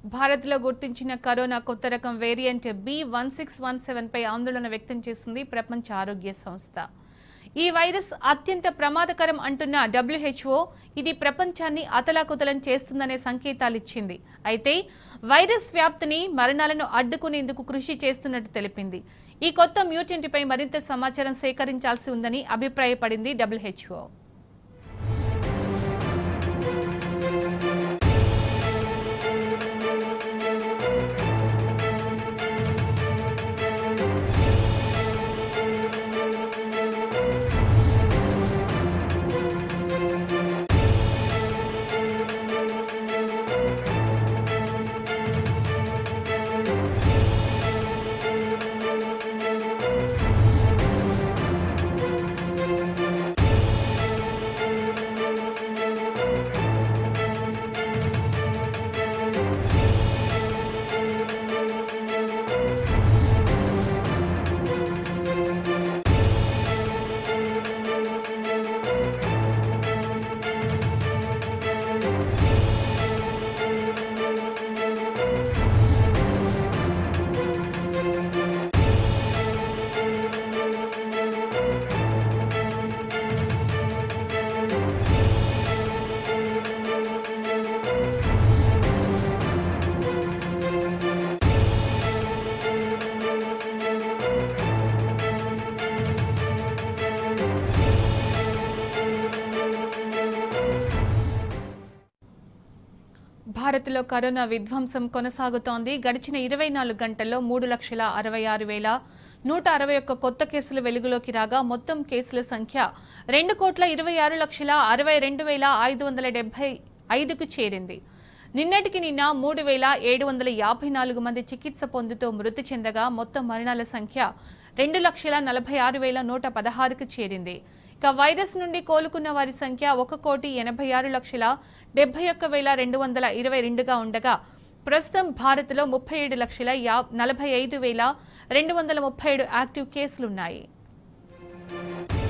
భారత్లో గుర్తించిన కరోనా కొత్త రకం variant B one six one సెవెన్పై ఆందోళన వ్యక్తం చేసింది ప్రపంచ ఆరోగ్య సంస్థ ఈ వైరస్ అత్యంత ప్రమాదకరం అంటున్న డబ్ల్యూహెచ్ఓ ఇది ప్రపంచాన్ని అతలాకుతలం చేస్తుందనే సంకేతాలిచ్చింది అయితే వైరస్ వ్యాప్తిని మరణాలను అడ్డుకునేందుకు కృషి చేస్తున్నట్టు తెలిపింది ఈ కొత్త మ్యూటెంట్పై మరింత సమాచారం సేకరించాల్సి ఉందని అభిప్రాయపడింది డబ్ల్యూహెచ్ఓ భారత్లో కరోనా విధ్వంసం కొనసాగుతోంది గడిచిన ఇరవై నాలుగు గంటల్లో మూడు లక్షల అరవై ఆరు వేల నూట అరవై ఒక్క కొత్త కేసులు వెలుగులోకి రాగా మొత్తం కేసుల సంఖ్య రెండు కోట్ల ఇరవై ఆరు లక్షల అరవై రెండు వేల ఐదు వందల డెబ్బై ఐదుకు చేరింది నిన్నటికి నిన్న మూడు వేల ఏడు వందల యాభై నాలుగు మంది చికిత్స పొందుతూ మృతి చెందగా మొత్తం మరణాల సంఖ్య రెండు లక్షల నలభై ఆరు వేల నూట పదహారుకు చేరింది ఇక వైరస్ నుండి కోలుకున్న వారి సంఖ్య ఒక కోటి ఎనభై ఆరు లక్షల డెబ్బై ఒక్క వేల రెండు వందల ఇరవై రెండుగా ఉండగా ప్రస్తుతం భారత్లో ముప్పై ఏడు లక్షల యా నలభై ఐదు వేల రెండు వందల ముప్పై ఏడు యాక్టివ్ కేసులున్నాయి